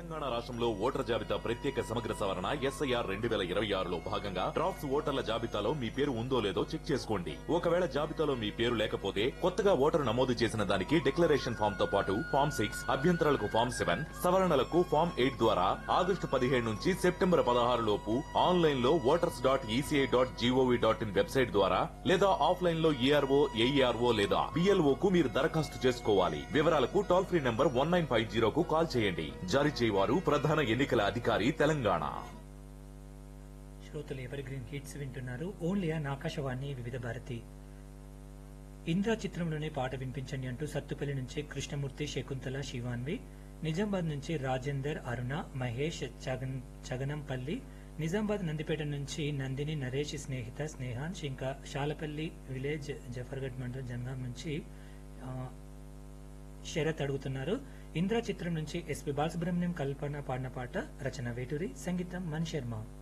తెలంగాణ రాష్ట్రంలో ఓటర్ జాబితా ప్రత్యేక సమగ్ర సవరణ ఎస్ఐఆర్ రెండు వేల ఇరవై ఆరులో భాగంగా డ్రాఫ్ట్స్ ఓటర్ల జాబితాలో మీ పేరు ఉందో లేదో చెక్ చేసుకోండి ఒకవేళ జాబితాలో మీ పేరు లేకపోతే కొత్తగా ఓటరు నమోదు చేసిన దానికి డిక్లరేషన్ ఫామ్ తో పాటు ఫామ్ సిక్స్ అభ్యంతరాలకు ఫామ్ సెవెన్ సవరణలకు ఫామ్ ఎయిట్ ద్వారా ఆగస్టు పదిహేడు నుంచి సెప్టెంబర్ పదహారు లోపు ఆన్లైన్ లో voters dot ECI dot GOV dot in website ద్వారా లేదా ఆఫ్లైన్ లో ఈఆర్ఓ ఏఈఆర్ఓ లేదా బిఎల్ఓ కు మీరు దరఖాస్తు చేసుకోవాలి వివరాలకు toll free number one nine five జీరోకు కాల్ చేయండి జారీ చేయవారు ప్రధాన ఎన్నికల అధికారి తెలంగాణ శ్రోతలు ఎవరి గ్రీన్ హిట్స్ వింటున్నారు ఓన్లీ ఆన్ ఆకాశవాణి వివిధ భారతి ఇంద్ర చిత్రంలోనే పాట వినిపించండి అంటూ సత్తుపల్లి నుంచి కృష్ణమూర్తి శకుంతల శివాన్వి నిజామాబాద్ నుంచి రాజేందర్ అరుణ మహేష్ చగన్ చగనంపల్లి నిజామాబాద్ నందిపేట నుంచి నందిని నరేష్ స్నేహిత స్నేహాన్స్ ఇంకా శాలపల్లి విలేజ్ జఫర్గఢ్ మండల్ జనగాం నుంచి ఆ, శరత్ అడుగుతున్నారు ఇంద్ర చిత్రం నుంచి ఎస్పి బాలసుబ్రహ్మణ్యం కల్పన పాడిన పాట రచన వేటూరి సంగీతం మణి శర్మ